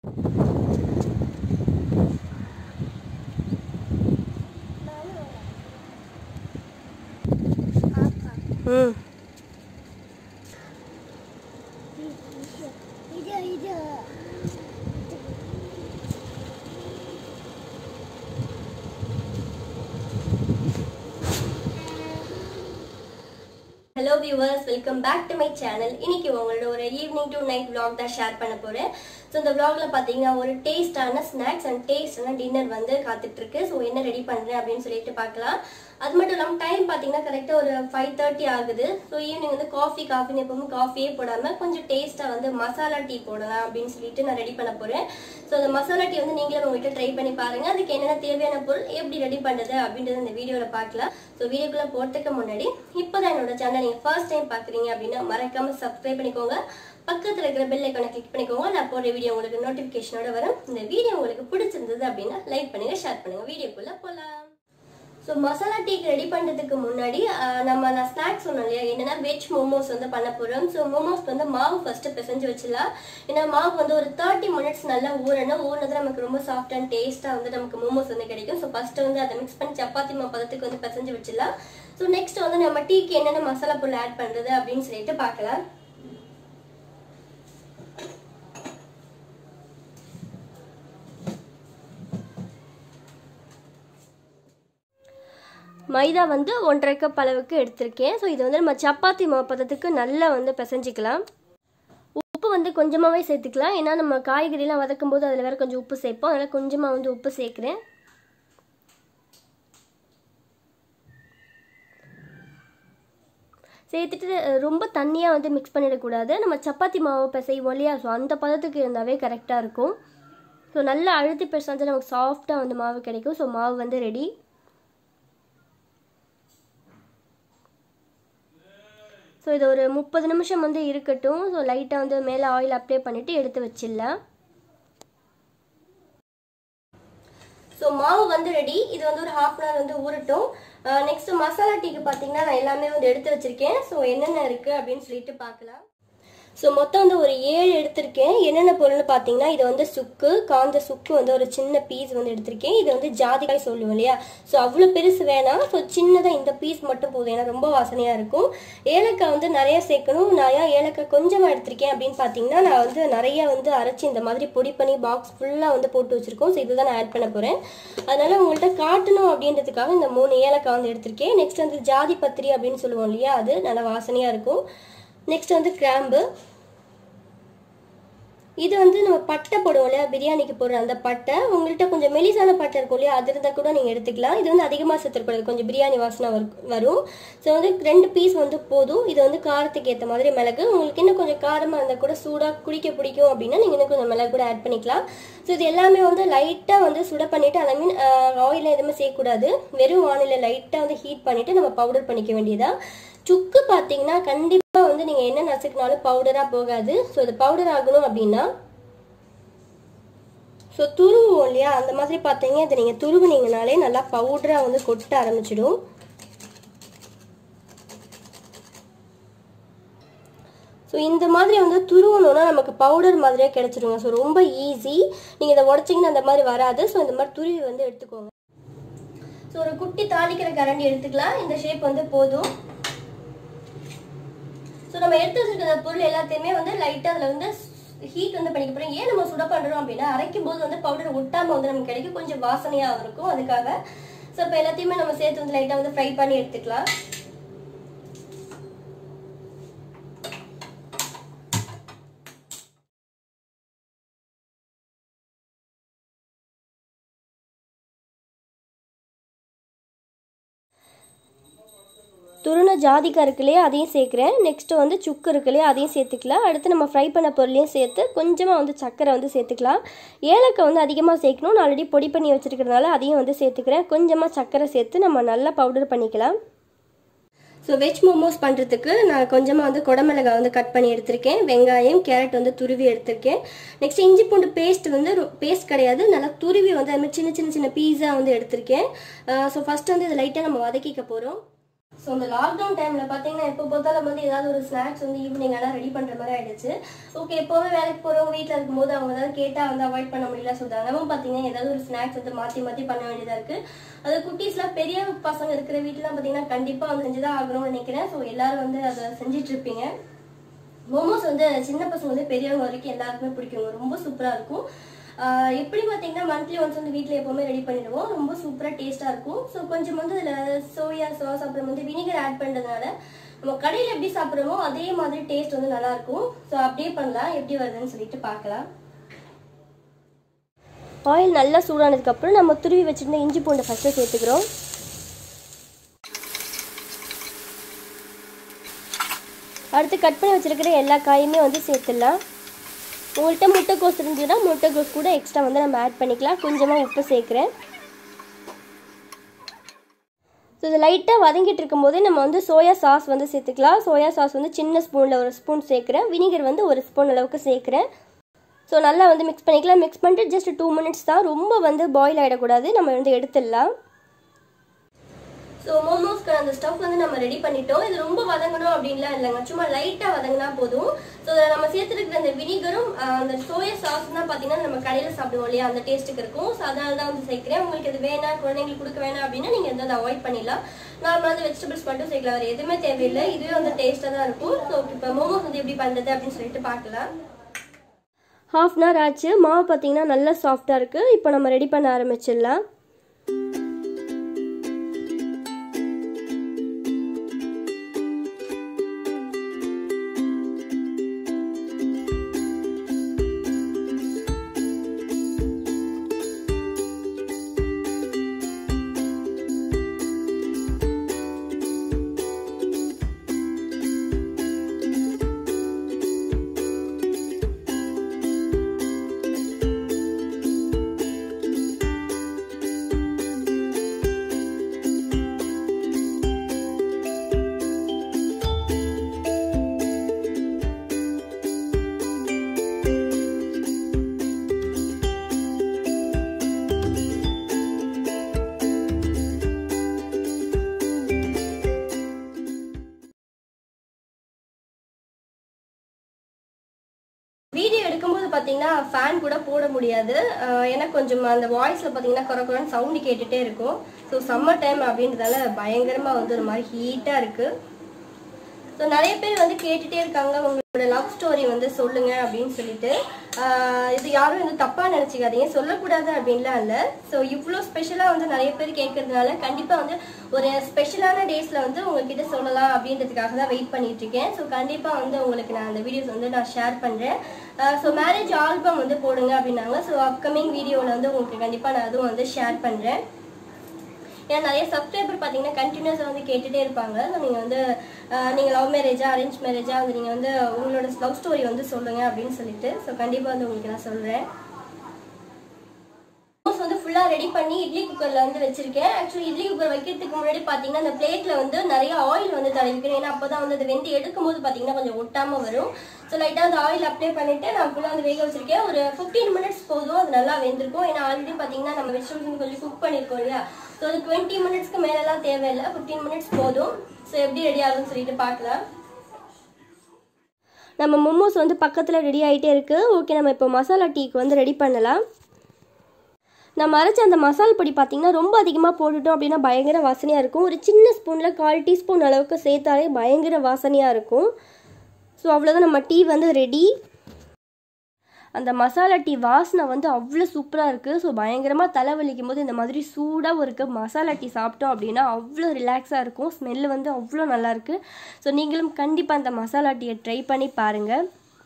ம் இது இது hello viewers welcome back to my channel இன்னைக்கு உங்களோட ஒரு ஈவினிங் டு நைட் vlog தான் ஷேர் பண்ண போறேன் ஸோ இந்த vlogல பார்த்தீங்கன்னா ஒரு டேஸ்டான ஸ்நாக்ஸ் அண்ட் டேஸ்டான டின்னர் வந்து காத்துட்டு இருக்கு ஸோ என்ன ரெடி பண்றேன் அப்படின்னு சொல்லிட்டு பார்க்கலாம் அது மட்டும் இல்லாமல் டைம் பார்த்தீங்கன்னா கரெக்டாக ஒரு ஃபைவ் தேர்ட்டி ஆகுது ஸோ ஈவினிங் வந்து காஃபி காஃபின்னு எப்பவும் காஃபியே போடாமல் கொஞ்சம் டேஸ்ட்டாக வந்து மசாலா டீ போடலாம் அப்படின்னு சொல்லிட்டு நான் ரெடி பண்ண போகிறேன் ஸோ அந்த மசாலா டீ வந்து நீங்களும் உங்கள்கிட்ட ட்ரை பண்ணி பாருங்க அதுக்கு என்னென்ன தேவையான பொருள் எப்படி ரெடி பண்ணுறது அப்படின்றத இந்த வீடியோவில் பார்க்கலாம் ஸோ வீடியோக்குள்ளே போகிறதுக்கு முன்னாடி இப்போ தான் என்னோட சேனல் நீங்கள் ஃபர்ஸ்ட் டைம் பார்க்குறீங்க அப்படின்னா மறக்காமல் சப்ஸ்கிரைப் பண்ணிக்கோங்க பக்கத்தில் இருக்கிற பெல் ஐக்கானை கிளிக் பண்ணிக்கோங்க நான் போடுற வீடியோ உங்களுக்கு நோட்டிஃபிகேஷனோட வரும் இந்த வீடியோ உங்களுக்கு பிடிச்சிருந்தது அப்படின்னா லைக் பண்ணுங்க ஷேர் பண்ணுங்க வீடியோக்குள்ளே போகலாம் ஸோ மசாலா டீக்கு ரெடி பண்ணுறதுக்கு முன்னாடி ஆஹ், நம்ம நான் ஸ்நாக்ஸ் சொன்னோம் இல்லையா என்னன்னா வெஜ் மோமோஸ் வந்து பண்ண போகிறோம் ஸோ மோமோஸ் வந்து மாவு ஃபஸ்ட்டு பிசைஞ்சு வச்சிடலாம் ஏன்னா மாவு வந்து ஒரு தேர்ட்டி மினிட்ஸ் நல்லா ஊறணும் ஊறினது நமக்கு ரொம்ப சாஃப்ட் அண்ட் டேஸ்ட்டாக வந்து நமக்கு மோமோஸ் வந்து கிடைக்கும் ஸோ ஃபஸ்ட்டு வந்து அதை மிக்ஸ் பண்ணி சப்பாத்தி மாவு பதத்துக்கு வந்து பிசைஞ்சு வச்சிடலாம் ஸோ நெக்ஸ்ட் வந்து நம்ம டீக்கு என்னென்ன மசாலா பொருள் ஆட் பண்ணுறது அப்படின்னு சொல்லிட்டு பார்க்கலாம் மைதா வந்து ஒன்றரை கப் அளவுக்கு எடுத்திருக்கேன் ஸோ இது வந்து நம்ம சப்பாத்தி மாவு பதத்துக்கு நல்லா வந்து பிசைஞ்சிக்கலாம் உப்பு வந்து கொஞ்சமாகவே சேர்த்துக்கலாம் ஏன்னா நம்ம காய்கறிலாம் வதக்கும் போது அதில் வேற கொஞ்சம் உப்பு சேர்ப்போம் அதனால் கொஞ்சமாக வந்து உப்பு சேர்க்குறேன் சேர்த்துட்டு அஹ், ரொம்ப தண்ணியாக வந்து மிக்ஸ் பண்ணிடக்கூடாது நம்ம சப்பாத்தி மாவு பிசைவோம் இல்லையா ஸோ அந்த பதத்துக்கு இருந்தாவே கரெக்டாக இருக்கும் ஸோ நல்லா அழுத்தி பிசைஞ்சு நமக்கு சாஃப்டாக வந்து மாவு கிடைக்கும் ஸோ மாவு வந்து ரெடி ஸோ இது ஒரு முப்பது நிமிஷம் வந்து இருக்கட்டும் ஸோ லைட்டாக வந்து மேலே ஆயில் அப்ளை பண்ணிவிட்டு எடுத்து வச்சிடலாம் ஸோ மாவு வந்து ரெடி இது வந்து ஒரு ஹாஃப் அன் ஹவர் வந்து ஊறட்டும் நெக்ஸ்ட் மசாலா டீக்கு பார்த்தீங்கன்னா நான் எல்லாமே வந்து எடுத்து வச்சிருக்கேன் ஸோ என்னென்ன இருக்குது அப்படின்னு சொல்லிட்டு பார்க்கலாம் ஸோ மொத்தம் வந்து ஒரு ஏழு எடுத்திருக்கேன் என்னென்ன பொருள்னு பார்த்தீங்கன்னா இது வந்து சுக்கு காஞ்ச சுக்கு வந்து ஒரு சின்ன பீஸ் வந்து எடுத்திருக்கேன் இது வந்து ஜாதிக்காய் சொல்லுவோம் இல்லையா ஸோ அவ்வளோ பெருசு வேணாம் ஸோ சின்னதாக இந்த பீஸ் மட்டும் போதும் ஏன்னா ரொம்ப வாசனையாக இருக்கும் ஏலக்காய் வந்து நிறைய சேர்க்கணும் நான் ஏன் ஏலக்காய் கொஞ்சமாக எடுத்திருக்கேன் அப்படின்னு பார்த்தீங்கன்னா நான் வந்து நிறைய வந்து அரைச்சி இந்த மாதிரி பொடி பண்ணி பாக்ஸ் ஃபுல்லாக வந்து போட்டு வச்சிருக்கோம் ஸோ இதுதான் நான் ஆட் பண்ண போகிறேன் அதனால உங்கள்கிட்ட காட்டணும் அப்படின்றதுக்காக இந்த மூணு ஏலக்காய் வந்து எடுத்திருக்கேன் நெக்ஸ்ட் வந்து ஜாதி பத்திரி அப்படின்னு சொல்லுவோம் இல்லையா அது நல்லா வாசனையாக இருக்கும் நெக்ஸ்ட் வந்து கிராம்பு இது வந்து நம்ம பட்டை போடுவோம் இல்லையா பிரியாணிக்கு போடுற அந்த பட்டை உங்கள்கிட்ட கொஞ்சம் மெலிசான பட்டை இருக்கும் இல்லையா அது இருந்தால் கூட நீங்கள் எடுத்துக்கலாம் இது வந்து அதிகமாக சேர்த்துக்கூடாது கொஞ்சம் பிரியாணி வாசனை வரு- வரும் ஸோ வந்து ரெண்டு பீஸ் வந்து போதும் இது வந்து காரத்துக்கு ஏற்ற மாதிரி மிளகு உங்களுக்கு இன்னும் கொஞ்சம் காரமாக இருந்தால் கூட சூடாக குடிக்க பிடிக்கும் அப்படின்னா நீங்கள் இன்னும் கொஞ்சம் மிளகு கூட ஆட் பண்ணிக்கலாம் ஸோ இது எல்லாமே வந்து லைட்டாக வந்து சுட பண்ணிவிட்டு அதை மீன் ஆயில் எதுவுமே சேர்க்கக்கூடாது வெறும் வானிலை லைட்டாக வந்து ஹீட் பண்ணிவிட்டு நம்ம பவுடர் பண்ணிக்க வேண்டியதா சுக்கு பார்த்தீங்கன்னா கண்டிப்பாக வந்து நீங்கள் என்ன நசுக்கினாலும் பவுடராக போகாது ஸோ இது பவுடர் ஆகணும் அப்படின்னா ஸோ துருவுவோம் இல்லையா அந்த மாதிரி பார்த்தீங்க இதை நீங்கள் துருவுனீங்கனாலே நல்லா பவுடராக வந்து கொட்ட ஆரம்பிச்சிடும் ஸோ இந்த மாதிரி வந்து துருவணும்னா நமக்கு பவுடர் மாதிரியே கிடைச்சிருங்க ஸோ ரொம்ப ஈஸி நீங்கள் இதை உடச்சிங்கன்னா அந்த மாதிரி வராது ஸோ இந்த மாதிரி துருவி வந்து எடுத்துக்கோங்க ஸோ ஒரு குட்டி தாளிக்கிற கரண்டி எடுத்துக்கலாம் இந்த ஷேப் வந்து போதும் ஸோ நம்ம எடுத்து வச்சிருக்கிற பொருள் எல்லாத்தையுமே வந்து லைட்டாக அதில் வந்து ஹீட் வந்து பண்ணிக்க போகிறோம் ஏன் நம்ம சுட பண்ணுறோம் அப்படின்னா அரைக்கும் போது வந்து பவுடர் ஒட்டாமல் வந்து நமக்கு கிடைக்கும் கொஞ்சம் வாசனையாக இருக்கும் அதுக்காக ஸோ இப்போ எல்லாத்தையுமே நம்ம சேர்த்து வந்து லைட்டாக வந்து ஃப்ரை பண்ணி எடுத்துக்கலாம் துருண ஜாதிக்காய் இருக்கு இல்லையா அதையும் சேர்க்குறேன் நெக்ஸ்ட்டு வந்து சுக்கு இருக்கு இல்லையா அதையும் சேர்த்துக்கலாம் அடுத்து நம்ம ஃப்ரை பண்ண பொருளையும் சேர்த்து கொஞ்சமாக வந்து சர்க்கரை வந்து சேர்த்துக்கலாம் ஏலக்காய் வந்து அதிகமாக சேர்க்கணும் நான் ஆல்ரெடி பொடி பண்ணி வச்சுருக்கிறதுனால அதையும் வந்து சேர்த்துக்கிறேன் கொஞ்சமாக சர்க்கரை சேர்த்து நம்ம நல்லா பவுடர் பண்ணிக்கலாம் ஸோ வெஜ் மோமோஸ் பண்ணுறதுக்கு நான் கொஞ்சமாக வந்து குடமிளகாய் வந்து கட் பண்ணி எடுத்திருக்கேன் வெங்காயம் கேரட் வந்து துருவி எடுத்திருக்கேன் நெக்ஸ்ட் இஞ்சி பூண்டு பேஸ்ட் வந்து பேஸ்ட் கிடையாது நல்லா துருவி வந்து அது மாதிரி சின்ன சின்ன சின்ன பீஸா வந்து எடுத்திருக்கேன் ஸோ ஃபஸ்ட் வந்து இதை லைட்டாக நம்ம வதக்கிக்க போகிறோம் ஸோ இந்த லாக்டவுன் டைமில் பார்த்தீங்கன்னா எப்போ பார்த்தாலும் வந்து ஏதாவது ஒரு ஸ்நாக்ஸ் வந்து ஈவினிங் எல்லாம் ரெடி பண்ணுற மாதிரி ஆயிடுச்சு ஓகே எப்போவுமே வேலைக்கு போகிறவங்க வீட்டில் இருக்கும்போது அவங்க ஏதாவது கேட்டால் வந்து அவாய்ட் பண்ண முடியல ஸோ தினமும் பார்த்தீங்கன்னா ஏதாவது ஒரு ஸ்நாக்ஸ் வந்து மாற்றி மாற்றி பண்ண வேண்டியதாக இருக்குது அது குட்டீஸ்லாம் பெரிய பசங்க இருக்கிற வீட்டிலாம் பார்த்தீங்கன்னா கண்டிப்பாக வந்து செஞ்சு தான் ஆகணும்னு நினைக்கிறேன் ஸோ எல்லாரும் வந்து அதை செஞ்சுட்டு இருப்பீங்க மோமோஸ் வந்து சின்ன பசங்க வந்து பெரியவங்க வரைக்கும் எல்லாருக்குமே பிடிக்கும் ரொம்ப சூப்பராக இருக்கும் ஆஹ் எப்படி பார்த்தீங்கன்னா மந்த்லி ஒன்ஸ் வந்து வீட்டில் எப்போவுமே ரெடி பண்ணிடுவோம் ரொம்ப சூப்பராக டேஸ்ட்டாக இருக்கும் ஸோ கொஞ்சம் வந்து இதில் சோயா சாஸ் அப்புறம் வந்து வினிகர் ஆட் பண்ணுறதுனால நம்ம கடையில் எப்படி சாப்பிட்றோமோ அதே மாதிரி டேஸ்ட் வந்து நல்லா இருக்கும் ஸோ அப்படியே பண்ணலாம் எப்படி வருதுன்னு சொல்லிட்டு பார்க்கலாம் ஆயில் நல்லா சூடானதுக்கப்புறம் நம்ம துருவி வச்சுருந்த இஞ்சி பூண்டை ஃபஸ்ட்டு சேர்த்துக்கிறோம் அடுத்து கட் பண்ணி வச்சிருக்கிற எல்லா காயுமே வந்து சேர்த்துடலாம் உங்கள்கிட்ட முட்டைக்கோஸ் இருந்ததுன்னா முட்டைக்கோஸ் கூட எக்ஸ்ட்ரா வந்து நம்ம ஆட் பண்ணிக்கலாம் கொஞ்சமாக உப்பு சேர்க்குறேன் ஸோ இது லைட்டாக வதங்கிட்டு இருக்கும்போது நம்ம வந்து சோயா சாஸ் வந்து சேர்த்துக்கலாம் சோயா சாஸ் வந்து சின்ன ஸ்பூனில் ஒரு ஸ்பூன் சேர்க்குறேன் வினிகர் வந்து ஒரு ஸ்பூன் அளவுக்கு சேர்க்குறேன் ஸோ நல்லா வந்து மிக்ஸ் பண்ணிக்கலாம் மிக்ஸ் பண்ணிட்டு ஜஸ்ட் டூ மினிட்ஸ் தான் ரொம்ப வந்து பாயில் ஆகிடக்கூடாது நம்ம வந்து எடுத்துடலாம் ஸோ மோமோஸ்க்கு அந்த ஸ்டஃப் வந்து நம்ம ரெடி பண்ணிட்டோம் இது ரொம்ப வதங்கணும் அப்படின்லாம் இல்லைங்க சும்மா லைட்டாக வதங்கினா போதும் ஸோ இதில் நம்ம சேர்த்துருக்கிற அந்த வினிகரும் அந்த சோயா சாஸ் தான் பார்த்தீங்கன்னா நம்ம கடையில் சாப்பிடுவோம் இல்லையா அந்த டேஸ்ட்டுக்கு இருக்கும் ஸோ அதனால தான் வந்து சேர்க்குறேன் உங்களுக்கு இது வேணாம் குழந்தைங்களுக்கு கொடுக்க வேணாம் அப்படின்னா நீங்கள் எந்த அதை அவாய்ட் பண்ணிடலாம் நார்மலாக வந்து வெஜிடபிள்ஸ் மட்டும் சேர்க்கலாம் வேறு எதுவுமே தேவையில்லை இதுவே வந்து டேஸ்ட்டாக தான் இருக்கும் ஸோ இப்போ மோமோஸ் வந்து எப்படி பண்ணுறது அப்படின்னு சொல்லிட்டு பார்க்கலாம் ஹாஃப் அன் ஹவர் ஆச்சு மாவு பார்த்தீங்கன்னா நல்லா சாஃப்டாக இருக்குது இப்போ நம்ம ரெடி பண்ண ஆரம்பிச்சிடலாம் வீடியோ எடுக்கும்போது பார்த்தீங்கன்னா ஃபேன் கூட போட முடியாது அஹ் ஏன்னா கொஞ்சம் அந்த வாய்ஸில் பார்த்தீங்கன்னா குறை குறைன்னு சவுண்டு கேட்டுகிட்டே இருக்கும் ஸோ சம்மர் டைம் அப்படின்றதால பயங்கரமாக வந்து ஒரு மாதிரி ஹீட்டாக இருக்குது ஸோ நிறைய பேர் வந்து கேட்டுட்டே இருக்காங்க உங்களோட லவ் ஸ்டோரி வந்து சொல்லுங்க அப்படின்னு சொல்லிட்டு ஆஹ் இது யாரும் வந்து தப்பா நினைச்சுக்காதீங்க சொல்லக்கூடாது அப்படின்லாம் இல்லை ஸோ இவ்வளோ ஸ்பெஷலாக வந்து நிறைய பேர் கேட்கறதுனால கண்டிப்பாக வந்து ஒரு ஸ்பெஷலான டேஸில் வந்து உங்ககிட்ட சொல்லலாம் அப்படின்றதுக்காக தான் வெயிட் பண்ணிட்டு இருக்கேன் ஸோ கண்டிப்பாக வந்து உங்களுக்கு நான் அந்த வீடியோஸ் வந்து நான் ஷேர் பண்ணுறேன் ஸோ மேரேஜ் ஆல்பம் வந்து போடுங்க அப்படின்னாங்க ஸோ அப்கமிங் வீடியோவில் வந்து உங்களுக்கு கண்டிப்பாக நான் அதுவும் வந்து ஷேர் பண்ணுறேன் ஏன்னா நிறைய சப்ஸ்கிரைபர் பார்த்தீங்கன்னா கண்டினியூஸாக வந்து கேட்டுகிட்டே இருப்பாங்க ஸோ நீங்கள் வந்து நீங்கள் லவ் மேரேஜா அரேஞ்ச் மேரேஜா வந்து நீங்கள் வந்து உங்களோட லவ் ஸ்டோரி வந்து சொல்லுங்கள் அப்படின்னு சொல்லிட்டு ஸோ கண்டிப்பாக வந்து உங்களுக்கு நான் சொல்கிறேன் மோமோஸ் வந்து ஃபுல்லாக ரெடி பண்ணி இட்லி குக்கரில் வந்து வச்சிருக்கேன் ஆக்சுவலி இட்லி குக்கர் வைக்கிறதுக்கு முன்னாடி பார்த்தீங்கன்னா அந்த பிளேட்டில் வந்து நிறைய ஆயில் வந்து தடவிக்கணும் ஏன்னா அப்போ தான் வந்து அது வெந்து எடுக்கும்போது பார்த்தீங்கன்னா கொஞ்சம் ஒட்டாமல் வரும் ஸோ லைட்டாக அந்த ஆயில் அப்ளை பண்ணிட்டு நான் ஃபுல்லாக வந்து வேக வச்சிருக்கேன் ஒரு ஃபிஃப்டீன் மினிட்ஸ் போதும் அது நல்லா வெந்திருக்கும் ஏன்னா ஆல்ரெடி பார்த்தீங்கன்னா நம்ம வெஜிடபிள்ஸ் கொஞ்சம் குக் பண்ணியிருக்கோம் இல்லையா ஸோ அது டுவெண்ட்டி மினிட்ஸ்க்கு மேலெல்லாம் தேவையில்லை ஃபிஃப்டீன் மினிட்ஸ் போதும் ஸோ எப்படி ரெடி ஆகுதுன்னு சொல்லிட்டு பார்க்கலாம் நம்ம மோமோஸ் வந்து பக்கத்தில் ரெடி ஆகிட்டே இருக்குது ஓகே நம்ம இப்போ மசாலா டீக்கு வந்து ரெடி பண்ணலாம் நம்ம அரைச்ச அந்த மசால் பொடி பார்த்தீங்கன்னா ரொம்ப அதிகமாக போட்டுட்டோம் அப்படின்னா பயங்கர வாசனையாக இருக்கும் ஒரு சின்ன ஸ்பூனில் கால் டீஸ்பூன் அளவுக்கு சேர்த்தாலே பயங்கர வாசனையாக இருக்கும் ஸோ அவ்வளோதான் நம்ம டீ வந்து ரெடி அந்த மசாலா டீ வாசனை வந்து அவ்வளோ சூப்பராக இருக்குது ஸோ பயங்கரமாக தலைவலிக்கும் போது இந்த மாதிரி சூடாக இருக்க மசாலா டீ சாப்பிட்டோம் அப்படின்னா அவ்வளோ ரிலாக்ஸாக இருக்கும் ஸ்மெல்லு வந்து அவ்வளோ நல்லாயிருக்கு ஸோ நீங்களும் கண்டிப்பாக அந்த மசாலா டீயை ட்ரை பண்ணி பாருங்கள்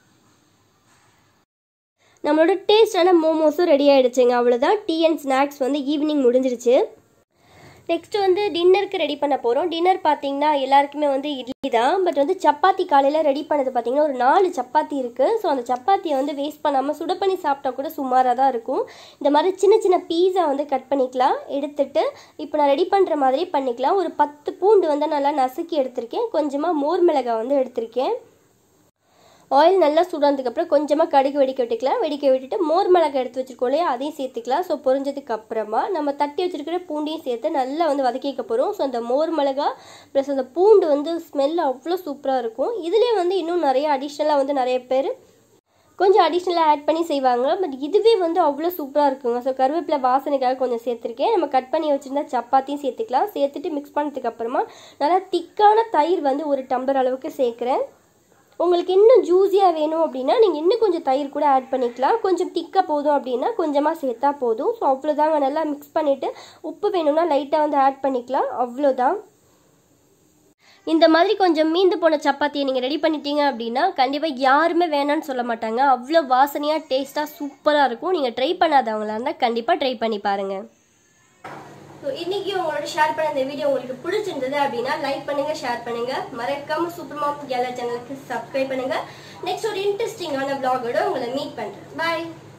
நம்மளோட டேஸ்டான மோமோஸும் ரெடி ஆகிடுச்சுங்க அவ்வளோதான் டீ அண்ட் ஸ்நாக்ஸ் வந்து ஈவினிங் முடிஞ்சிருச்சு நெக்ஸ்ட் வந்து டின்னருக்கு ரெடி பண்ண போகிறோம் டின்னர் பார்த்தீங்கன்னா எல்லாருக்குமே வந்து இட்லி தான் பட் வந்து சப்பாத்தி காலையில் ரெடி பண்ணது பார்த்தீங்கன்னா ஒரு நாலு சப்பாத்தி இருக்குது ஸோ அந்த சப்பாத்தியை வந்து வேஸ்ட் பண்ணாமல் சுட பண்ணி சாப்பிட்டா கூட சுமாராக தான் இருக்கும் இந்த மாதிரி சின்ன சின்ன பீஸா வந்து கட் பண்ணிக்கலாம் எடுத்துட்டு இப்போ நான் ரெடி பண்ணுற மாதிரி பண்ணிக்கலாம் ஒரு பத்து பூண்டு வந்து நல்லா நசுக்கி எடுத்திருக்கேன் கொஞ்சமாக மோர் மிளகாய் வந்து எடுத்திருக்கேன் ஆயில் நல்லா சூடானதுக்கப்புறம் கொஞ்சமாக கடுகு வெடிக்க விட்டுக்கலாம் வெடிக்க விட்டுட்டு மோர் மிளகாய் எடுத்து வச்சிருக்கோம் இல்லையா அதையும் சேர்த்துக்கலாம் ஸோ பொரிஞ்சதுக்கு அப்புறமா நம்ம தட்டி வச்சிருக்கிற பூண்டையும் சேர்த்து நல்லா வந்து வதக்கிக்க போகிறோம் ஸோ அந்த மோர் மிளகாய் ப்ளஸ் அந்த பூண்டு வந்து ஸ்மெல் அவ்வளோ சூப்பராக இருக்கும் இதுலேயே வந்து இன்னும் நிறைய அடிஷ்னலாக வந்து நிறைய பேர் கொஞ்சம் அடிஷ்னலாக ஆட் பண்ணி செய்வாங்க பட் இதுவே வந்து அவ்வளோ சூப்பராக இருக்குங்க ஸோ கருவேப்பிலை வாசனைக்காக கொஞ்சம் சேர்த்துருக்கேன் நம்ம கட் பண்ணி வச்சுருந்தா சப்பாத்தியும் சேர்த்துக்கலாம் சேர்த்துட்டு மிக்ஸ் பண்ணதுக்கு அப்புறமா நல்லா திக்கான தயிர் வந்து ஒரு டம்ளர் அளவுக்கு சேர்க்குறேன் உங்களுக்கு இன்னும் ஜூஸியாக வேணும் அப்படின்னா நீங்கள் இன்னும் கொஞ்சம் தயிர் கூட ஆட் பண்ணிக்கலாம் கொஞ்சம் திக்காக போதும் அப்படின்னா கொஞ்சமாக சேர்த்தா போதும் ஸோ அவ்வளோதாங்க நல்லா மிக்ஸ் பண்ணிவிட்டு உப்பு வேணும்னா லைட்டாக வந்து ஆட் பண்ணிக்கலாம் அவ்வளோதான் இந்த மாதிரி கொஞ்சம் மீந்து போன சப்பாத்தியை நீங்கள் ரெடி பண்ணிட்டீங்க அப்படின்னா கண்டிப்பாக யாருமே வேணாம்னு சொல்ல மாட்டாங்க அவ்வளோ வாசனையாக டேஸ்ட்டாக சூப்பராக இருக்கும் நீங்கள் ட்ரை பண்ணாதவங்களா இருந்தால் கண்டிப்பாக ட்ரை பண்ணி பாருங்கள் ஸோ இன்னைக்கு உங்களோட ஷேர் பண்ண இந்த வீடியோ உங்களுக்கு பிடிச்சிருந்தது அப்படின்னா லைக் பண்ணுங்க ஷேர் பண்ணுங்க மறக்காம சூப்பர் மாம் கேலா சேனலுக்கு சப்ஸ்கிரைப் பண்ணுங்க நெக்ஸ்ட் ஒரு இன்ட்ரெஸ்டிங்கான vlog-ஓட உங்களை மீட் பண்றேன் பாய்